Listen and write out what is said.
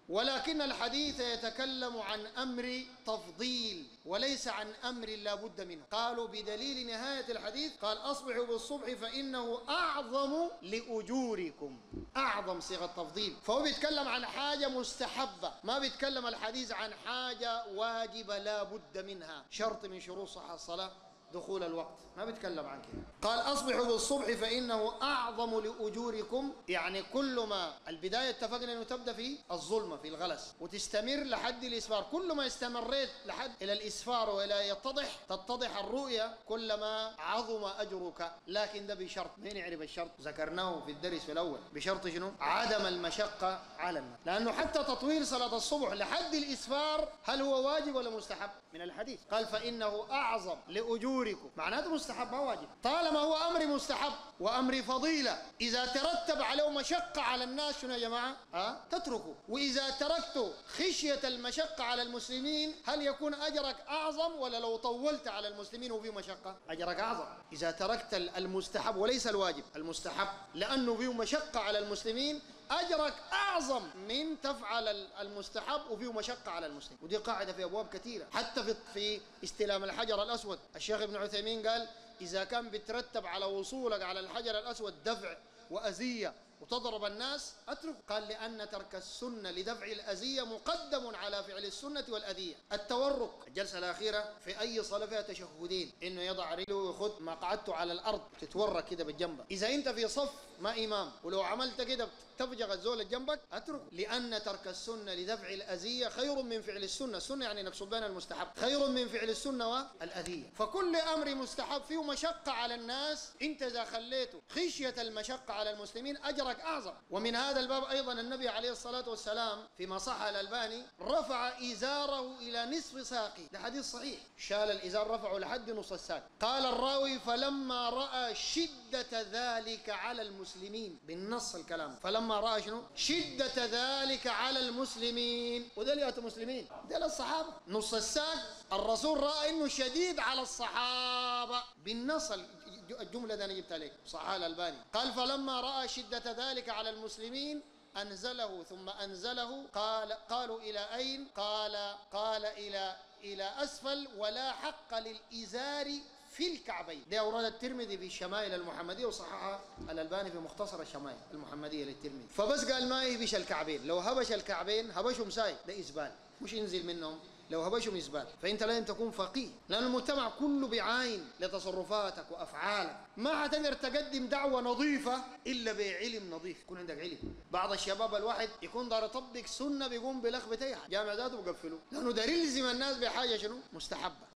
ولكن الحديث يتكلم عن أمر تفضيل وليس عن أمر لا بد منه قالوا بدليل نهاية الحديث قال أصبحوا بالصبح فإنه أعظم لأجوركم أعظم صيغة تفضيل فهو بيتكلم عن حاجة مستحبة ما بيتكلم الحديث عن حاجة واجبة لا بد منها شرط من شروط صحة الصلاة دخول الوقت ما بيتكلم عن كده قال أصبحوا بالصبح فإنه أعظم لأجوركم يعني كل ما البداية اتفقنا أنه تبدأ في الظلمة في الغلس وتستمر لحد الإسفار كل ما استمريت لحد إلى الإسفار وإلى يتضح تتضح الرؤية كلما عظم أجرك لكن ده بشرط مين يعرف الشرط ذكرناه في الدرس في الأول بشرط شنو عدم المشقة على الناس لأنه حتى تطويل صلاة الصبح لحد الإسفار هل هو واجب ولا مستحب من الحديث قال فإنه أعظم لأجور أجوركم معناته مستحب ما واجب طالما هو أمر مستحب وأمر فضيلة إذا ترتب عليه مشقة على الناس شنو يا جماعة أه؟ تتركوا وإذا تركت خشية المشقة على المسلمين هل يكون أجرك أعظم ولا لو طولت على المسلمين وفيه مشقة أجرك أعظم إذا تركت المستحب وليس الواجب المستحب لأنه فيه مشقة على المسلمين أجرك أعظم من تفعل المستحب وفيه مشقة على المسلم ودي قاعدة في أبواب كثيرة حتى في في استلام الحجر الأسود الشيخ ابن عثيمين قال إذا كان بترتب على وصولك على الحجر الأسود دفع وأذية وتضرب الناس اترك قال لأن ترك السنة لدفع الأذية مقدم على فعل السنة والأذية التورك الجلسة الأخيرة في أي صلاة فيها تشهدين إنه يضع رجله ويخد ما قعدته على الأرض تتورك كده بالجنب إذا أنت في صف ما إمام ولو عملت كده تفجغ الزول جنبك اترك لأن ترك السنة لدفع الأذية خير من فعل السنة السنة يعني نفس بين المستحب خير من فعل السنة والأذية فكل أمر مستحب فيه مشقة على الناس أنت إذا خليته خشية المشقة على المسلمين أجرك أعظم ومن هذا الباب أيضا النبي عليه الصلاة والسلام فيما صح الألباني رفع إزاره إلى نصف ساقي ده حديث صحيح شال الإزار رفعه لحد نص الساق قال الراوي فلما رأى شدة ذلك على المسلمين بالنص الكلام فلما رأى شنو شدة ذلك على المسلمين ودول مسلمين دول الصحابة نص الساق الرسول رأى إنه شديد على الصحابة بالنص الجملة دي أنا جبتها لك صحاح الألباني قال فلما رأى شدة ذلك على المسلمين أنزله ثم أنزله قال قالوا إلى أين قال قال إلى إلى أسفل ولا حق للإزار في الكعبين ده أورد الترمذي في الشمائل المحمدية وصححها الألباني في مختصر الشمائل المحمدية للترمذي فبس قال ما يهبش الكعبين لو هبش الكعبين هبشهم ساي ده إزبال مش ينزل منهم لو هبشهم إزبال فأنت لازم تكون فقيه لأن المجتمع كله بعين لتصرفاتك وأفعالك ما حتقدر تقدم دعوة نظيفة إلا بعلم نظيف يكون عندك علم بعض الشباب الواحد يكون دار يطبق سنة بيقوم بلخبة أي حاجة جامع ذاته بقفله لأنه دار يلزم الناس بحاجة شنو مستحبة